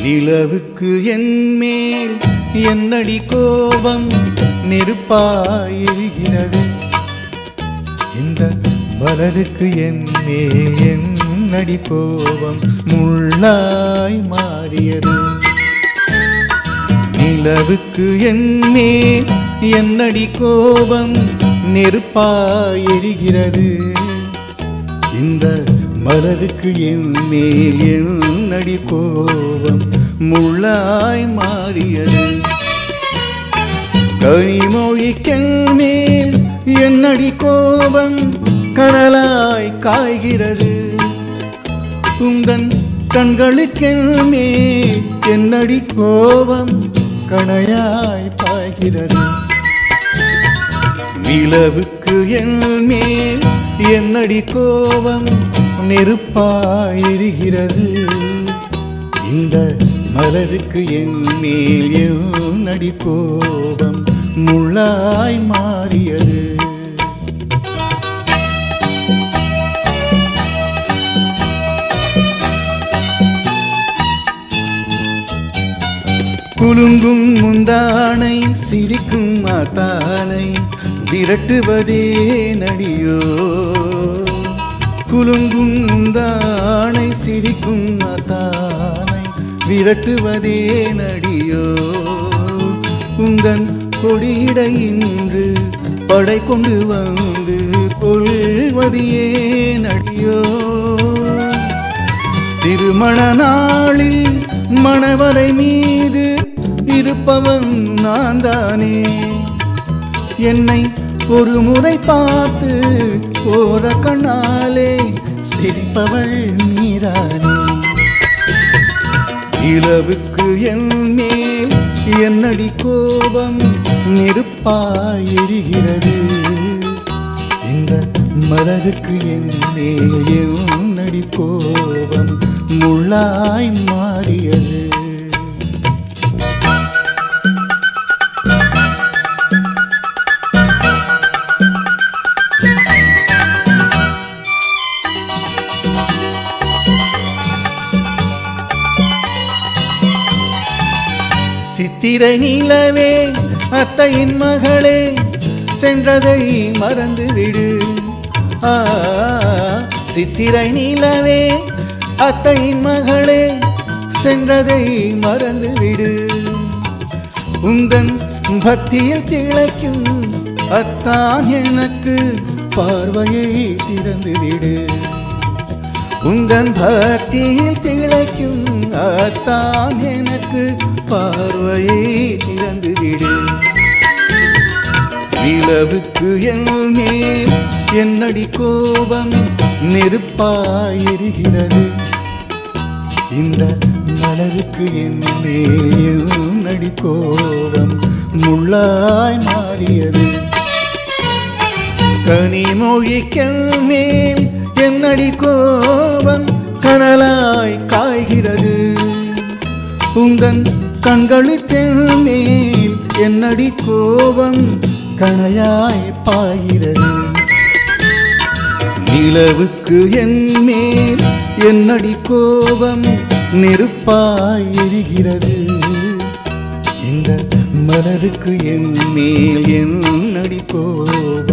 நிலவுக்கு என் மேல் என்னடி கோபம் நெருப்பாயிருகிறது இந்த மலருக்கு என் மேல் என்னடி கோபம் முள்ளாய் மாறியது நிலவுக்கு என் மேல் என்னடி கோபம் நெருப்பாயிருகிறது இந்த மலருக்கு என் மேல் என்னடி கோபம் முள்ளாய் மாறியது கனிமொழிக்கென் மேல் என்னடி கோபம் கனலாய் காய்கிறது உந்தன் கண்களுக்கென் மேல் என்னடி கோபம் கணையாய் பாய்கிறது நிலவுக்கு என் மேல் என்னடி கோபம் நெருப்பாயிருகிறது இந்த மலருக்கு என் மேல் என்னடி கோபம் முள்ளாய் மாறியது குலுங்கும் முந்தானை சிரிக்கும் மாத்தானை விரட்டுவதே நடியோ குலுங்கும் முந்தானை சிரிக்கும் மாத்தானை விரட்டுவதே நடியோ உந்தன் கொடியிட இன்று படை கொண்டு வந்து கொள்வதியே நடியோ திருமண நாளில் மணவரை மீது இருப்பவன் நான் தானே என்னை ஒரு முறை பார்த்து போற கண்ணாலே சிரிப்பவள் நீதானே இளவுக்கு என் மேல் என்னடி கோபம் நெருப்பாயிருகிறது இந்த மலருக்கு என் மேல் என்னடி கோபம் முள்ளாய் மாறியது சித்திரை நிலவே அத்தையின் மகளே சென்றதை மறந்து விடு ஆ சித்திரை நிலவே அத்தையின் மகளே சென்றதை மறந்து விடு உந்தன் பக்தியில் திளைக்கும் அத்தான் எனக்கு பார்வையை திறந்து விடு உந்தன் பக்தியில் திளைக்கும் அத்தான் எனக்கு பார்வையை திறந்து விடு நிலவுக்கு என் மேல் என்னடி கோபம் நெருப்பாயிருகிறது இந்த மலருக்கு என் மேல் என்னடி கோபம் முள்ளாய் மாறியது கனிமொழிக்கென் மேல் என்னடி கோபம் கனலாய் காய்கிறது உந்தன் கண்களுக்கென் மேல் என்னடி கோபம் கணையாய் பாய்கிறது நிலவுக்கு என் மேல் என்னடி கோபம் நெருப்பாய் எரிகிறது இந்த மலருக்கு என் மேல் என்னடி கோபம்